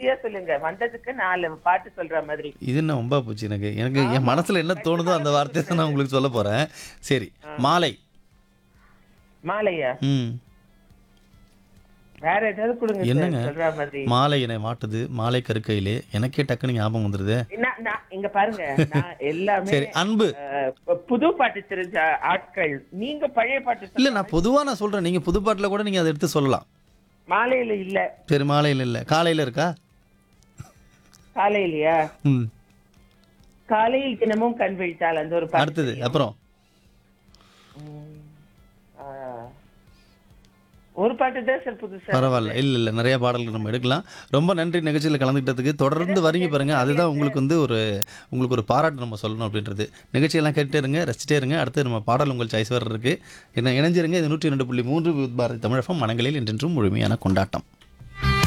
ஈஸியா சொல்லுங்க வந்ததுக்கு நாலு பாட்டு சொல்ற மாதிரி இது என்ன ரொம்ப போச்சு எனக்கு எனக்கு என் மனசுல என்ன தோணுதோ அந்த வார்த்தையை தான் நான் உங்களுக்கு சொல்ல போறேன் சரி மாலை மாலையா ம் வேற ஏதாவது கொடுங்க சார், என்னங்க? சொல்ற மாதிரி மாலை என்னை மாட்டுது மாலை கருக்கையிலே எனக்கே டக்குன்னு ஞாபகம் வந்துடுது நான் நான் இங்க பாருங்க நான் எல்லாமே சரி அன்பு அஹ், புது பாட்டு தெரிஞ்ச ஆட்கள் நீங்க பழைய பாட்டு சொல்லுங்க. இல்ல நான் பொதுவா நான் சொல்றேன் நீங்க புது பாட்டுல கூட நீங்க அதை எடுத்து சொல்லலாம் மாலையில இல்ல சரி மாலையில் இல்ல காலையில இருக்கா காலையிலயா ம் காலையில் தினமும் கண் விழித்தால் அந்த ஒரு பாட்டு அடுத்தது அப்புறம் ம், ஆ. ஒரு பாட்டு தான் சார் புதுசா பரவாயில்ல இல்ல இல்ல நிறைய பாடல்கள் நம்ம எடுக்கலாம் ரொம்ப நன்றி நிகழ்ச்சியில் கலந்துக்கிட்டதுக்கு தொடர்ந்து வரீங்க பாருங்க அதுதான் உங்களுக்கு வந்து ஒரு உங்களுக்கு ஒரு பாராட்டு நம்ம சொல்லணும் அப்படின்றது நிகழ்ச்சியெல்லாம் கேட்டுட்டே இருங்க ரசிச்சிட்டே இருங்க அடுத்து நம்ம பாடல் உங்கள் சாய்ஸ் வர இருக்கு என்ன இணைஞ்சிருங்க இது நூற்றி ரெண்டு புள்ளி மூன்று பாரதி தமிழகம் மனங்களில் என்றென்றும் முழுமையான கொண்டாட்டம்